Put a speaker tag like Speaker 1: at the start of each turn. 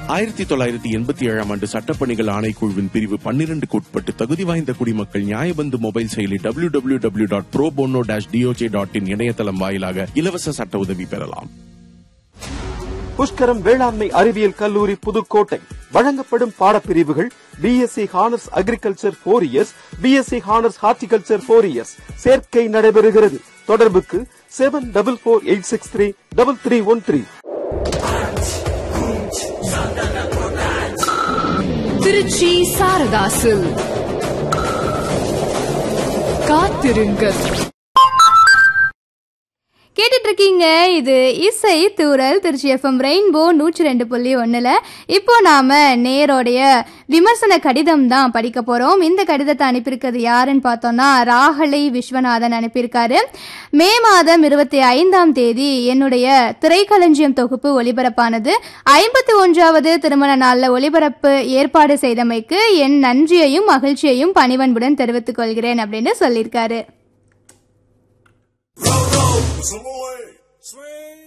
Speaker 1: ஆயிரத்தி தொள்ளாயிரத்தி எண்பத்தி ஏழாம் ஆண்டு சட்டப்பணிகள் ஆணைக்குழுவின் பிரிவு பன்னிரண்டுக்கு உட்பட்டு தகுதி வாய்ந்த குடிமக்கள் நியாயபந்து மொபைல் செயலி W W W dot pro bono dash DOJ dot in இணையதளம் வாயிலாக இலவச சட்ட உதவி பெறலாம்
Speaker 2: புஷ்கரம் வேளாண்மை அறிவியல் கல்லூரி புதுக்கோட்டை வழங்கப்படும் பாடப்பிரிவுகள் BSc honours agriculture four years BSc honours horticulture four years சேர்க்கை நடைபெறுகிறது தொடர்புக்கு seven double four eight six three double three one three
Speaker 3: Trichy சாரதாசு காத்திருங்கள்
Speaker 4: கேட்டுட்டு இருக்கீங்க இது இசை தூரல் திருச்சி எஃப்எம் ரெயின்போ நூற்றி ரெண்டு புள்ளி ஒன்றில் இப்போ நாம நேரோடைய விமர்சன கடிதம் தான் படிக்க போகிறோம் இந்த கடிதத்தை அனுப்பியிருக்கிறது யாருன்னு பார்த்தோம்னா ராகலை விஸ்வநாதன் அனுப்பியிருக்காரு மே மாதம் இருபத்தி ஐந்தாம் தேதி என்னுடைய திரைக்களஞ்சியம் தொகுப்பு ஒளிபரப்பானது ஐம்பத்தி ஒன்றாவது திருமண நாளில் ஒளிபரப்பு ஏற்பாடு செய்தமைக்கு என் நன்றியையும் மகிழ்ச்சியையும் பணிவன்புடன் தெரிவித்துக் கொள்கிறேன் அப்படின்னு சொல்லியிருக்காரு
Speaker 5: Some more. Swing.